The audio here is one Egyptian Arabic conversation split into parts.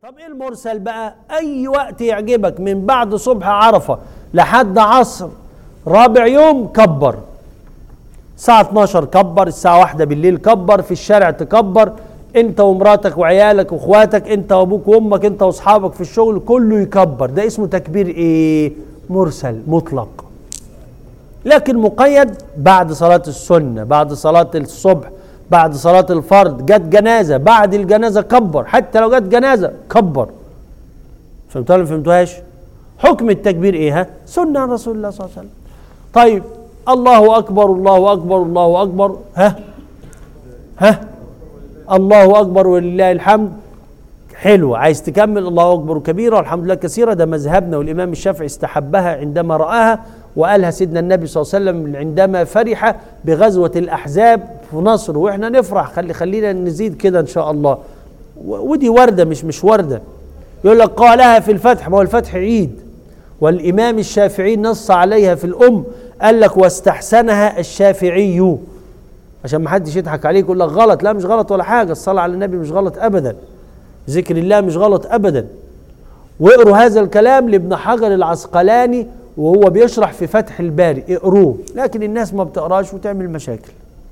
طب ايه المرسل بقى اي وقت يعجبك من بعد صبح عرفه لحد عصر رابع يوم كبر الساعة 12 كبر الساعة واحدة بالليل كبر في الشارع تكبر انت ومراتك وعيالك واخواتك انت وابوك وامك انت واصحابك في الشغل كله يكبر ده اسمه تكبير ايه مرسل مطلق لكن مقيد بعد صلاة السنة بعد صلاة الصبح بعد صلاة الفرض جت جنازة بعد الجنازة كبر حتى لو جت جنازة كبر فهمتوها ولا ما فهمتوهاش حكم التكبير ايه ها سنة عن رسول الله صلى الله عليه وسلم طيب الله أكبر الله أكبر الله أكبر ها ها الله أكبر ولله الحمد حلو عايز تكمل الله أكبر كبيرة والحمد لله كثيرة ده مذهبنا والإمام الشافعي استحبها عندما رآها وقالها سيدنا النبي صلى الله عليه وسلم عندما فرح بغزوة الأحزاب في نصر وإحنا نفرح خلي خلينا نزيد كده إن شاء الله و- ودي وردة مش مش وردة يقول لك قالها في الفتح ما هو الفتح عيد والإمام الشافعي نص عليها في الأم قال لك واستحسنها الشافعي عشان ما حدش يضحك عليك يقول لك غلط لا مش غلط ولا حاجة الصلاة على النبي مش غلط أبدا ذكر الله مش غلط أبدا واقروا هذا الكلام لابن حجر العسقلاني وهو بيشرح في فتح الباري اقروه لكن الناس ما بتقراش وتعمل مشاكل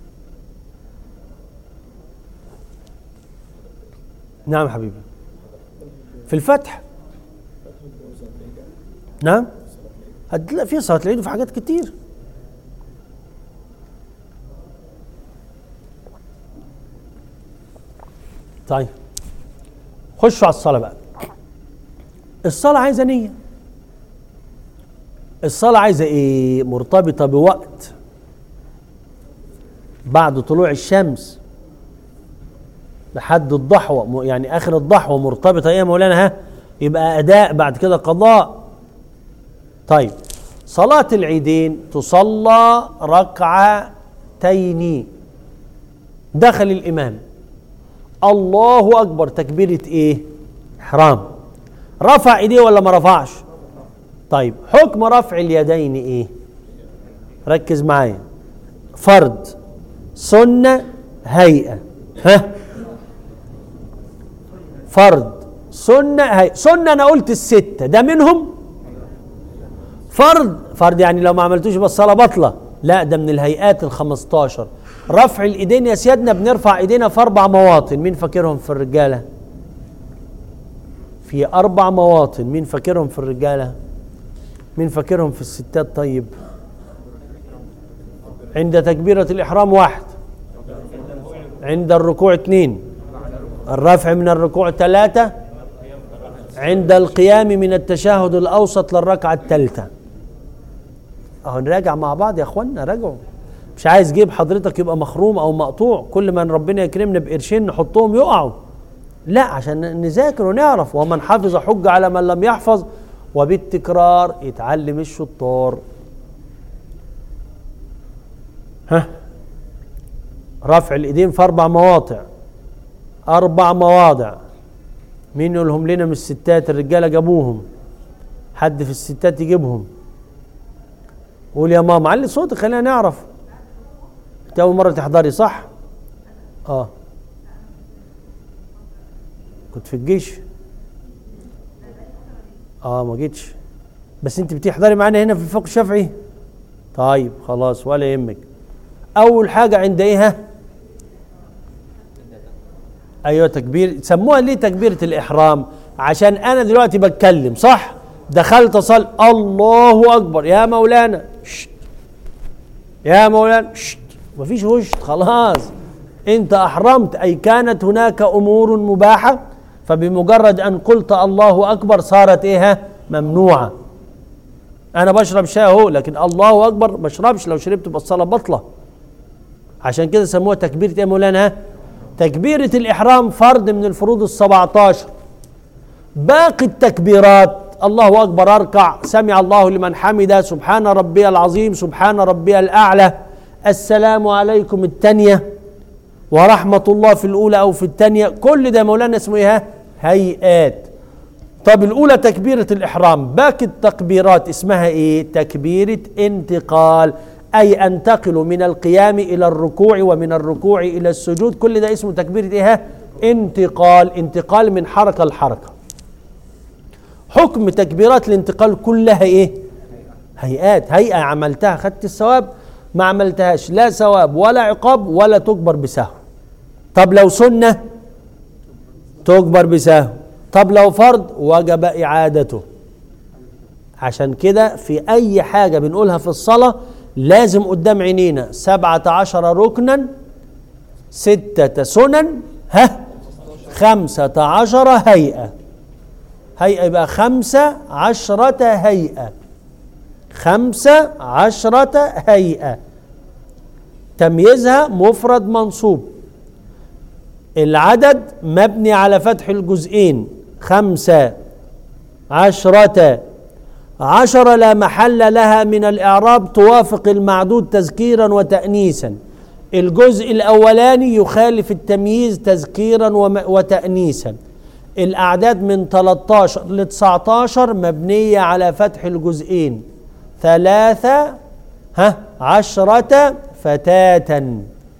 نعم حبيبي في الفتح نعم هتلاقي في صلاه العيد وفي حاجات كتير طيب خشوا على الصلاه بقى الصلاه عايزه نيه الصلاه عايزه ايه مرتبطه بوقت بعد طلوع الشمس لحد الضحوه م- يعني اخر الضحوه مرتبطه ايه يا مولانا ها يبقى اداء بعد كده قضاء طيب صلاة العيدين تصلى ركعتين دخل الإمام الله أكبر تكبيرة إيه؟ إحرام رفع إيديه ولا ما رفعش؟ طيب حكم رفع اليدين إيه؟ ركز معايا فرض سنة هيئة ها فرض سنة هيئة سنة أنا قلت الستة ده منهم فرض فرض يعني لو ما عملتوش بس الصلاه بطله لا ده من الهيئات ال 15 رفع الايدين يا سيادنا بنرفع ايدينا في اربع مواطن مين فاكرهم في الرجاله في اربع مواطن مين فاكرهم في الرجاله مين فاكرهم في الستات طيب عند تكبيرة الإحرام واحد عند الركوع اثنين الرفع من الركوع ثلاثة عند القيام من التشهد الأوسط للركعة الثالثة اهو نراجع مع بعض يا اخوانا راجعوا مش عايز جيب حضرتك يبقى مخروم او مقطوع كل ما ربنا يكرمنا بقرشين نحطهم يقعوا لا عشان نذاكر ونعرف ومن حفظ حج على من لم يحفظ وبالتكرار يتعلم الشطار ها رفع الايدين في اربع مواضع اربع مواضع مين يقولهم لنا من الستات الرجاله جابوهم حد في الستات يجيبهم قول يا ماما علي صوتك خلينا نعرف انت اول مره تحضري صح اه كنت في الجيش اه ما جيتش بس انت بتحضري معانا هنا في الفقه الشافعي طيب خلاص ولا يهمك اول حاجه عند ايه ها ايوه تكبير سموها ليه تكبيره الاحرام عشان انا دلوقتي بتكلم صح دخلت اصلي الله اكبر يا مولانا شت. يا مولانا شت. مفيش وشت خلاص انت احرمت اي كانت هناك امور مباحه فبمجرد ان قلت الله اكبر صارت ايه ها؟ ممنوعه انا بشرب شاي اهو لكن الله اكبر ما اشربش لو شربت يبقى الصلاه بطله عشان كده سموها تكبيره ايه يا مولانا ها؟ تكبيره الاحرام فرض من الفروض ال17 باقي التكبيرات الله اكبر اركع سمع الله لمن حمده سبحان ربي العظيم سبحان ربي الاعلى السلام عليكم الثانيه ورحمه الله في الاولى او في الثانيه كل ده مولانا اسمه ايه هيئات طب الاولى تكبيره الاحرام باقي التكبيرات اسمها ايه تكبيره انتقال اي انتقل من القيام الى الركوع ومن الركوع الى السجود كل ده اسمه تكبيره ايه انتقال انتقال من حركه لحركه حكم تكبيرات الانتقال كلها ايه هيئات هيئه عملتها خدت الثواب ما عملتهاش لا ثواب ولا عقاب ولا تجبر بسهو طب لو سنه تجبر بسهو طب لو فرض وجب اعادته عشان كده في اي حاجه بنقولها في الصلاه لازم قدام عينينا سبعة عشر ركنا ستة سنن ها خمسة عشر هيئة هيئة يبقى خمسة عشرة هيئة خمسة عشرة هيئة تمييزها مفرد منصوب العدد مبني على فتح الجزئين خمسة عشرة عشرة لا محل لها من الإعراب توافق المعدود تذكيرا وتأنيسا الجزء الأولاني يخالف التمييز تذكيرا وتأنيسا الأعداد من 13 ل 19 مبنية على فتح الجزئين ثلاثة ها عشرة فتاة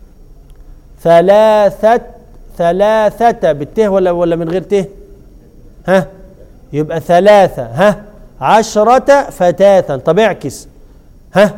ثلاثة ثلاثة بالته ولا ولا من غير ته؟ ها يبقى ثلاثة ها عشرة فتاة طب اعكس ها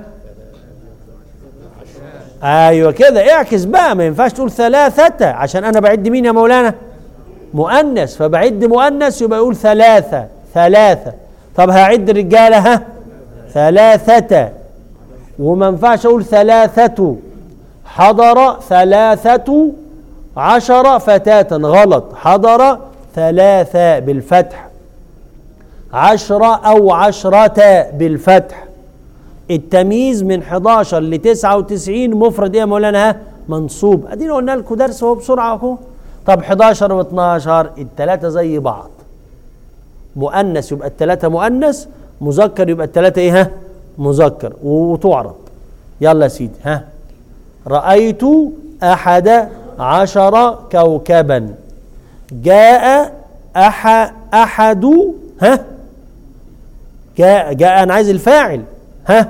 ايوه كده اعكس بقى ما ينفعش تقول ثلاثة عشان انا بعد مين يا مولانا مؤنث فبعد مؤنث يبقى يقول ثلاثة ثلاثة طب هعد رجالة ها ثلاثة وما ينفعش اقول ثلاثة حضر ثلاثة عشر فتاة غلط حضر ثلاثة بالفتح عشرة أو عشرة بالفتح التمييز من 11 ل 99 مفرد ايه يا مولانا ها منصوب ادينا قلنا لكم درس اهو بسرعه اهو طب 11 و12 الثلاثه زي بعض مؤنث يبقى الثلاثه مؤنث مذكر يبقى الثلاثه ايه ها مذكر وتعرب يلا يا سيدي ها رايت احد عشر كوكبا جاء أح احد ها جاء جاء انا عايز الفاعل ها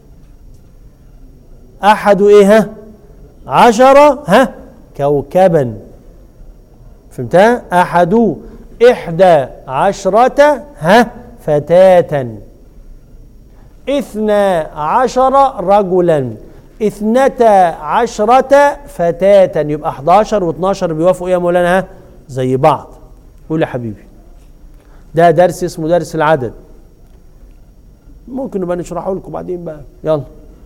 احد ايه ها عشرة ها كوكبا فهمتها احد احدى عشرة ها فتاة اثنى عشر رجلا اثنتا عشرة فتاة يبقى 11 و12 بيوافقوا ايه يا مولانا ها زي بعض قول يا حبيبي ده درس اسمه درس العدد ممكن نبقى نشرحه لكم بعدين بقى يلا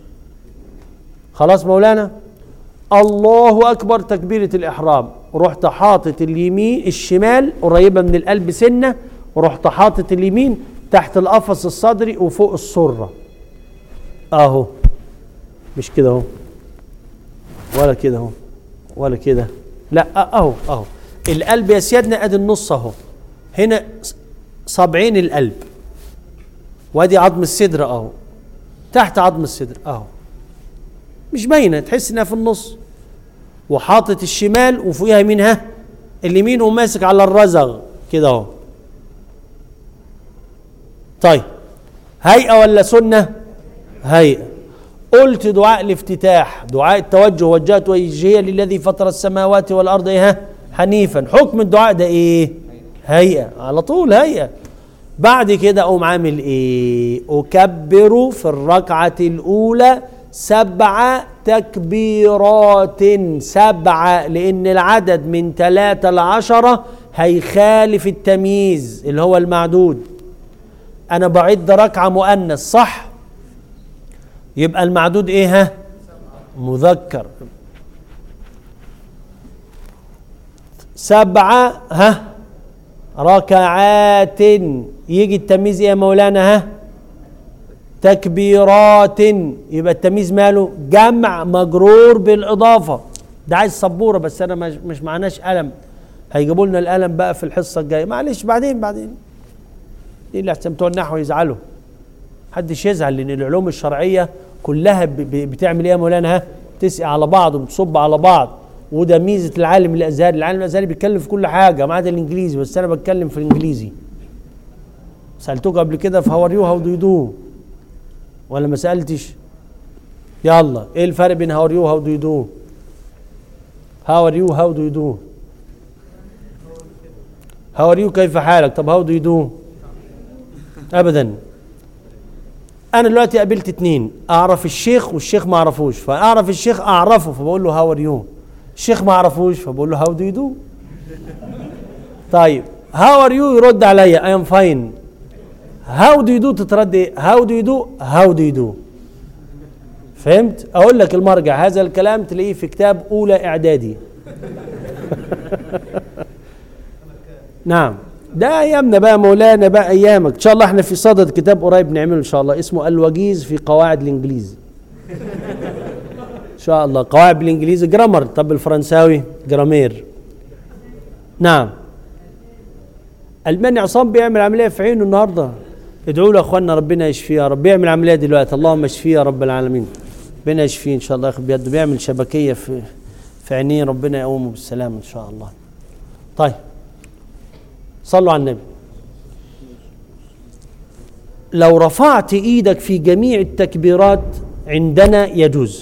خلاص مولانا الله اكبر تكبيره الاحرام رحت حاطط اليمين الشمال قريبه من القلب سنه ورحت حاطط اليمين تحت القفص الصدري وفوق السره اهو مش كده اهو ولا كده اهو ولا كده لا اهو اهو القلب يا سيادنا ادي النص اهو هنا صابعين القلب وادي عظم الصدر اهو تحت عظم الصدر اهو مش باينه تحس انها في النص وحاطط الشمال وفوقها مين ها اليمين وماسك على الرزغ كده اهو طيب هيئه ولا سنه هيئه قلت دعاء الافتتاح دعاء التوجه وجهت وجهي للذي فطر السماوات والارض ايه حنيفا حكم الدعاء ده ايه هيئه على طول هيئه بعد كده اقوم عامل ايه اكبر في الركعه الاولى سبع تكبيرات سبعة لأن العدد من ثلاثة لعشرة هيخالف التمييز اللي هو المعدود أنا بعد ركعة مؤنث صح يبقى المعدود إيه ها مذكر سبعة ها ركعات يجي التمييز ايه يا مولانا ها تكبيرات يبقى التمييز ماله جمع مجرور بالاضافه ده عايز سبوره بس انا مش, مش معناش قلم هيجيبوا لنا القلم بقى في الحصه الجايه معلش بعدين بعدين ايه اللي احسن بتوع النحو يزعلوا محدش يزعل لان العلوم الشرعيه كلها بتعمل ايه يا مولانا ها بتسقي على بعض وبتصب على بعض وده ميزه العالم الازهري العالم الازهري بيتكلم في كل حاجه ما عدا الانجليزي بس انا بتكلم في الانجليزي سالتوك قبل كده في هاور يو هاو دو يو ولا ما سالتش يلا ايه الفرق بين هاور يو هاو دو يو دو هاو ار يو هاو دو يو دو هاو ار يو كيف حالك طب هاو دو يو دو ابدا انا دلوقتي قابلت اتنين اعرف الشيخ والشيخ ما اعرفوش فاعرف الشيخ اعرفه فبقول له هاو ار يو الشيخ ما اعرفوش فبقول له هاو دو يو دو طيب هاو ار يو يرد عليا اي ام فاين هاو دو يو دو تترد ايه هاو دو يو دو هاو دو يو دو فهمت اقول لك المرجع هذا الكلام تلاقيه في كتاب اولى اعدادي نعم ده ايامنا بقى مولانا بقى ايامك ان شاء الله احنا في صدد كتاب قريب نعمله ان شاء الله اسمه الوجيز في قواعد الانجليزي ان شاء الله قواعد بالانجليزي جرامر طب الفرنساوي جرامير نعم الماني عصام بيعمل عمليه في عينه النهارده ادعوا له يا اخوانا ربنا يشفيه يا رب بيعمل عمليه دلوقتي اللهم اشفيه يا رب العالمين ربنا يشفيه ان شاء الله ياخد بيده بيعمل شبكيه في في عينيه ربنا يقومه بالسلامه ان شاء الله طيب صلوا على النبي لو رفعت ايدك في جميع التكبيرات عندنا يجوز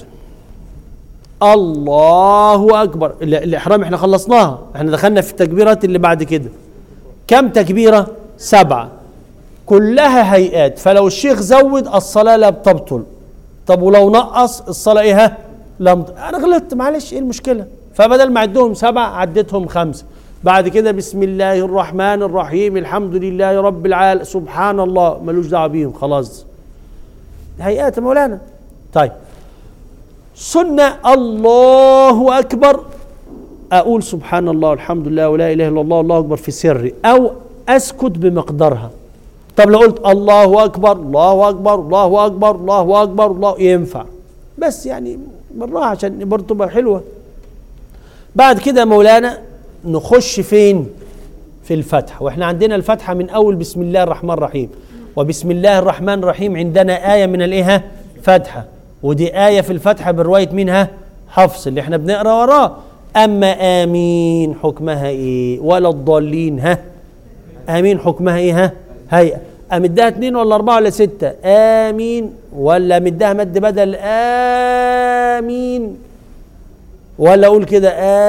الله اكبر ال- الاحرام احنا خلصناها احنا دخلنا في التكبيرات اللي بعد كده كم تكبيره سبعه كلها هيئات فلو الشيخ زود الصلاه لا تبطل طب ولو نقص الصلاه ايه ها؟ لم ت- انا غلطت معلش ايه المشكله فبدل ما عدهم سبعه عديتهم خمسه بعد كده بسم الله الرحمن الرحيم الحمد لله رب العالمين سبحان الله ملوش دعوه بيهم خلاص هيئات يا مولانا طيب سنة الله أكبر أقول سبحان الله والحمد لله ولا إله إلا الله الله أكبر في سري أو أسكت بمقدارها طب لو قلت الله أكبر الله أكبر الله أكبر الله أكبر الله ينفع بس يعني بالراحة عشان برضه تبقى حلوة بعد كده يا مولانا نخش فين في الفتح واحنا عندنا الفتحة من أول بسم الله الرحمن الرحيم وبسم الله الرحمن الرحيم عندنا آية من الإيه فتحة ودي آية في الفتحة برواية منها حفص اللي احنا بنقرا وراه أما آمين حكمها إيه ولا الضالين ها آمين حكمها إيه ها هيئة أمدها اتنين ولا أربعة ولا ستة آمين ولا مدها مد بدل آمين ولا أقول كده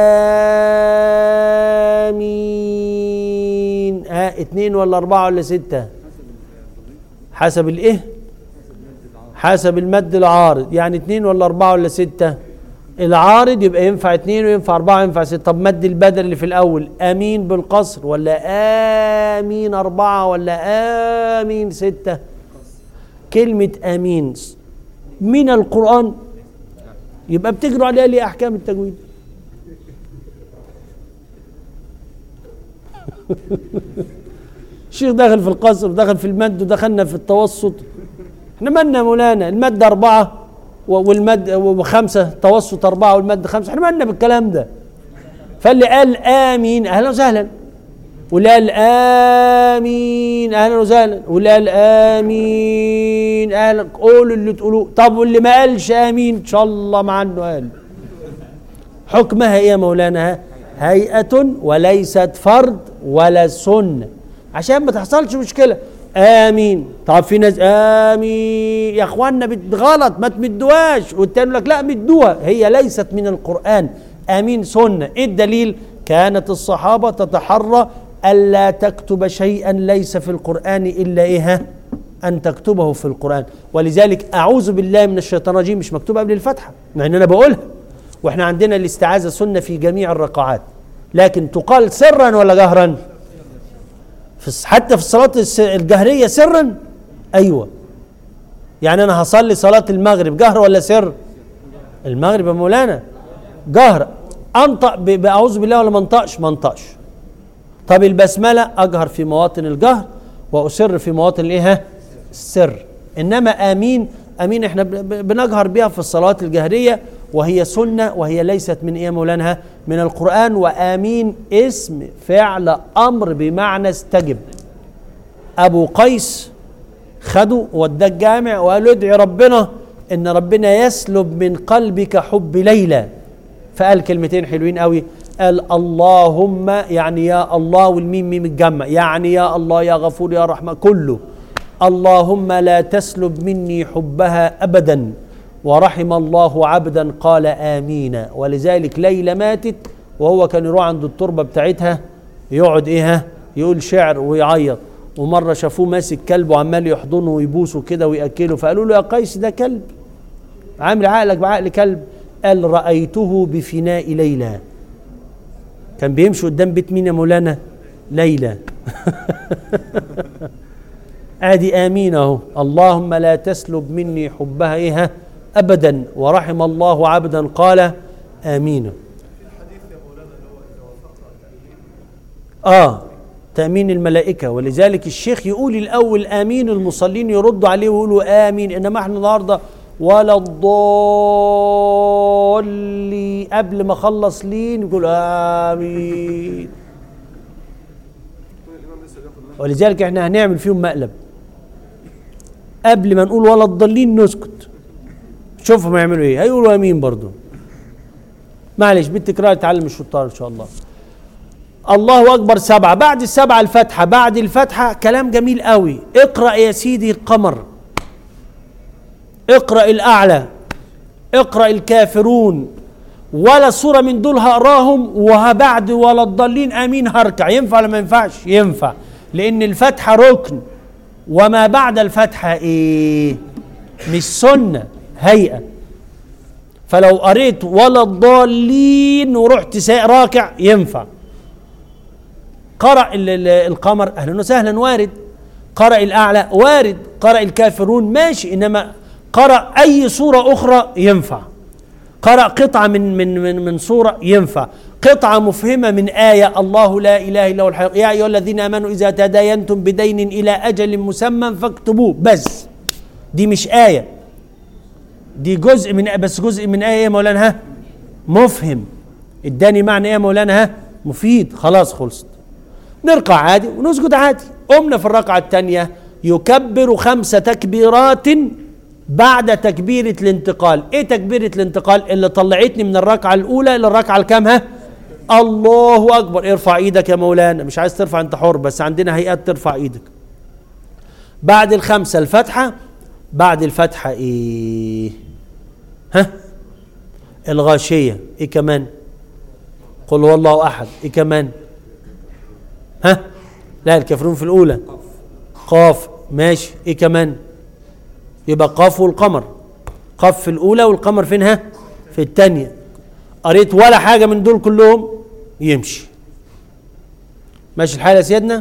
آمين ها اتنين ولا أربعة ولا ستة حسب الإيه حسب المد العارض يعني اتنين ولا أربعة ولا ستة العارض يبقى ينفع اتنين وينفع أربعة وينفع ستة طب مد البدل اللي في الأول أمين بالقصر ولا آمين أربعة ولا آمين ستة كلمة آمين من القرآن يبقى بتجروا عليها ليه أحكام التجويد الشيخ دخل في القصر دخل في المد ودخلنا في التوسط احنا مالنا يا مولانا المد أربعة و- والمد وخمسة توسط أربعة والمد خمسة احنا مالنا بالكلام ده فاللي قال آمين أهلا وسهلا واللي قال آمين أهلا وسهلا واللي قال آمين أهلا قولوا اللي تقولوه طب واللي ما قالش آمين إن شاء الله مع إنه قال حكمها إيه يا مولانا هيئة وليست فرض ولا سنة عشان ما تحصلش مشكلة آمين طب في ناس آمين يا إخوانا بت- غلط ما تمدوهاش والتاني يقول لك لا مدوها هي ليست من القرآن آمين سنة إيه الدليل كانت الصحابة تتحرى ألا تكتب شيئا ليس في القرآن إلا إيه ها؟ أن تكتبه في القرآن ولذلك أعوذ بالله من الشيطان الرجيم مش مكتوبة قبل الفتحة مع إن أنا بقولها وإحنا عندنا الاستعاذة سنة في جميع الركعات لكن تقال سرا ولا جهرا في الص- حتى في الصلاة الس- الجهرية سرا أيوة يعني أنا هصلي صلاة المغرب جهر ولا سر المغرب يا مولانا جهر أنطق ب- بأعوذ بالله ولا ما انطقش ما انطقش طب البسملة أجهر في مواطن الجهر وأسر في مواطن الإيه ها؟ السر إنما آمين آمين إحنا ب- ب- بنجهر بها في الصلوات الجهرية وهي سنة وهي ليست من إيه يا مولانا من القرآن وآمين اسم فعل أمر بمعنى استجب أبو قيس خدوا وداه الجامع وقالوا ادعي ربنا ان ربنا يسلب من قلبك حب ليلى فقال كلمتين حلوين قوي قال اللهم يعني يا الله والميم ميم الجمع يعني يا الله يا غفور يا رحمة كله اللهم لا تسلب مني حبها ابدا ورحم الله عبدا قال امين ولذلك ليلى ماتت وهو كان يروح عند التربه بتاعتها يقعد ايه ها؟ يقول شعر ويعيط ومره شافوه ماسك كلب وعمال يحضنه ويبوسه كده وياكله فقالوا له يا قيس ده كلب عامل عقلك بعقل كلب قال رايته بفناء ليلى كان بيمشي قدام بيت مين يا مولانا ليلى ادي امين اهو اللهم لا تسلب مني حبها ايه ابدا ورحم الله عبدا قال امين اه تأمين الملائكة ولذلك الشيخ يقول الأول آمين المصلين يردوا عليه ويقولوا آمين إنما احنا النهاردة ولا الضالي قبل ما أخلص لين يقول آمين ولذلك احنا هنعمل فيهم مقلب قبل ما نقول ولا الضالين نسكت شوفهم يعملوا ايه هيقولوا امين برضو معلش بالتكرار تعلم الشطار ان شاء الله الله اكبر سبعه بعد السبعه الفاتحه بعد الفاتحه كلام جميل قوي اقرا يا سيدي القمر اقرا الاعلى اقرا الكافرون ولا صوره من دول هقراهم وبعد ولا الضالين امين هركع ينفع ولا ما ينفعش ينفع لان الفاتحه ركن وما بعد الفاتحه ايه مش سنه هيئه فلو قريت ولا الضالين ورحت سا- راكع ينفع قرأ ال- ال- القمر أهلا وسهلا وارد قرأ الأعلى وارد قرأ الكافرون ماشي إنما قرأ أي صورة أخرى ينفع قرأ قطعة من من من من صورة ينفع قطعة مفهمة من آية الله لا إله إلا هو الحي يا أيها الذين آمنوا إذا تداينتم بدين إلى أجل مسمى فاكتبوه بس دي مش آية دي جزء من بس جزء من آية يا مولانا ها مفهم اداني معنى ايه يا مولانا ها مفيد خلاص خلصت نركع عادي ونسجد عادي قمنا في الركعة الثانية يكبر خمس تكبيرات بعد تكبيرة الانتقال ايه تكبيرة الانتقال اللي طلعتني من الركعة الاولى للركعة الكام ها الله اكبر ارفع ايدك يا مولانا مش عايز ترفع انت حر بس عندنا هيئات ترفع ايدك بعد الخمسة الفتحة بعد الفتحة ايه ها الغاشية ايه كمان قل هو الله احد ايه كمان ها لا الكافرون في الاولى قاف ماشي ايه كمان يبقى قاف والقمر قاف في الاولى والقمر فين ها في الثانيه قريت ولا حاجه من دول كلهم يمشي ماشي الحال يا سيدنا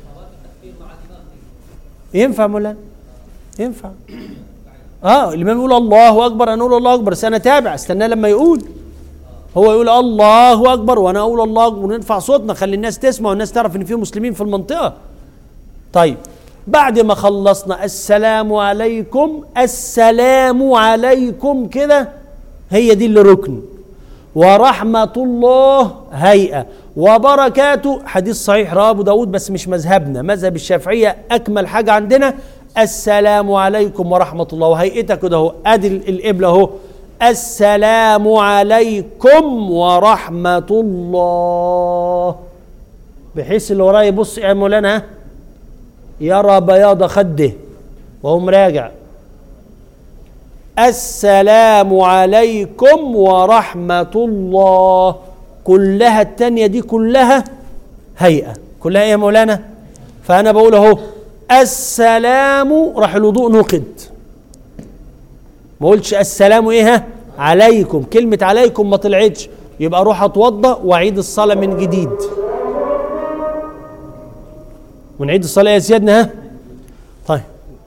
ينفع مولانا ينفع اه الامام يقول الله اكبر انا اقول الله اكبر بس انا تابع استناه لما يقول هو يقول الله اكبر وانا اقول الله اكبر ونرفع صوتنا خلي الناس تسمع والناس تعرف ان في مسلمين في المنطقه طيب بعد ما خلصنا السلام عليكم السلام عليكم كده هي دي اللي ركن ورحمة الله هيئة وبركاته حديث صحيح رواه أبو داود بس مش مذهبنا مذهب الشافعية أكمل حاجة عندنا السلام عليكم ورحمة الله وهيئتها كده اهو أدي القبلة أهو السلام عليكم ورحمة الله بحيث اللي وراه يبص يا مولانا ها يرى بياض خده وهو مراجع السلام عليكم ورحمة الله كلها التانية دي كلها هيئة كلها ايه يا مولانا فأنا بقول اهو السلام راح الوضوء نقد ما قلتش السلام ايه ها عليكم كلمة عليكم ما طلعتش يبقى اروح اتوضا واعيد الصلاة من جديد ونعيد الصلاة يا سيادنا ها طيب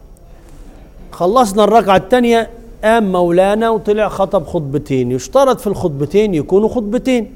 خلصنا الركعة الثانية قام مولانا وطلع خطب خطبتين يشترط في الخطبتين يكونوا خطبتين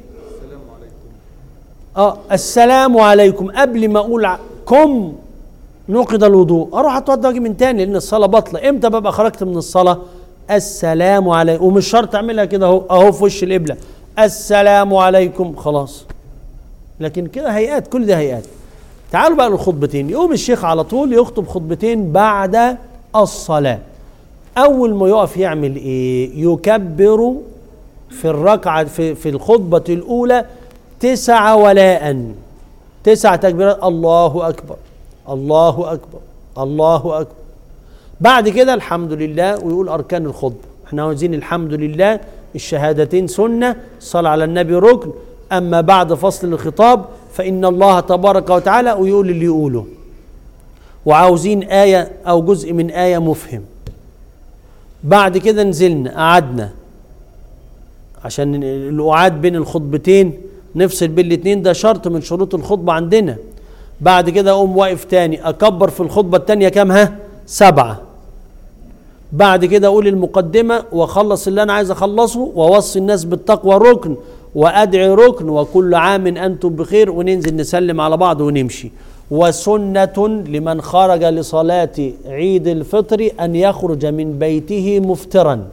اه السلام عليكم قبل ما اقول ع- كم نقض الوضوء اروح اتوضا واجي من تاني لان الصلاه باطله امتى ببقى خرجت من الصلاه السلام عليكم ومش شرط اعملها كده اهو اهو في وش القبله السلام عليكم خلاص لكن كده هيئات كل ده هيئات تعالوا بقى للخطبتين يقوم الشيخ على طول يخطب خطبتين بعد الصلاة أول ما يقف يعمل إيه يكبر في الركعة في, في الخطبة الأولى تسع ولاء تسع تكبيرات الله أكبر الله أكبر الله أكبر بعد كده الحمد لله ويقول أركان الخطبة احنا عاوزين الحمد لله الشهادتين سنة الصلاة على النبي ركن أما بعد فصل الخطاب فإن الله تبارك وتعالى ويقول اللي يقوله وعاوزين آية أو جزء من آية مفهم بعد كده نزلنا قعدنا عشان القعاد بين الخطبتين نفصل بين الاتنين ده شرط من شروط الخطبة عندنا بعد كده اقوم واقف تاني اكبر في الخطبة التانية كام ها سبعة بعد كده اقول المقدمة واخلص اللي انا عايز اخلصه واوصي الناس بالتقوى ركن وادعي ركن وكل عام انتم بخير وننزل نسلم على بعض ونمشي وسنة لمن خرج لصلاة عيد الفطر أن يخرج من بيته مفترا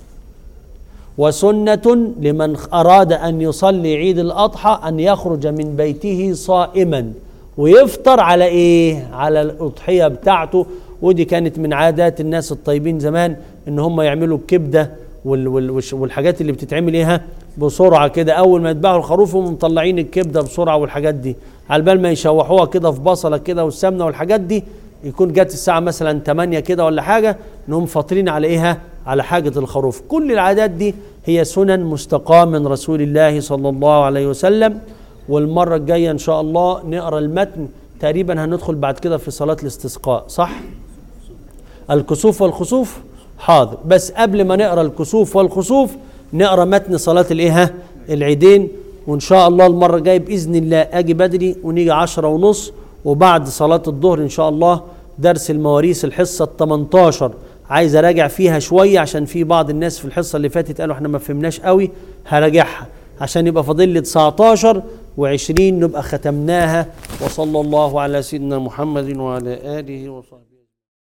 وسنة لمن أراد أن يصلي عيد الأضحى أن يخرج من بيته صائما ويفطر على إيه؟ على الأضحية بتاعته ودي كانت من عادات الناس الطيبين زمان إن هم يعملوا الكبدة وال وال والحاجات اللي بتتعمل إيها بسرعة كده أول ما يذبحوا الخروف هم مطلعين الكبدة بسرعة والحاجات دي على بال ما يشوحوها كده في بصلة كده والسمنة والحاجات دي يكون جت الساعة مثلا 8 كده ولا حاجة إنهم فاطرين على إيها على حاجة الخروف كل العادات دي هي سنن مستقاة من رسول الله صلى الله عليه وسلم والمرة الجاية إن شاء الله نقرأ المتن تقريبا هندخل بعد كده في صلاة الاستسقاء صح؟ الكسوف والخسوف حاضر بس قبل ما نقرأ الكسوف والخسوف نقرأ متن صلاة الإيه العيدين وإن شاء الله المرة الجاية بإذن الله أجي بدري ونيجي عشرة ونص وبعد صلاة الظهر إن شاء الله درس المواريث الحصة ال 18 عايز اراجع فيها شويه عشان في بعض الناس في الحصه اللي فاتت قالوا احنا ما فهمناش قوي هراجعها عشان يبقى فاضل لي 19 و20 نبقى ختمناها وصلى الله على سيدنا محمد وعلى اله وصحبه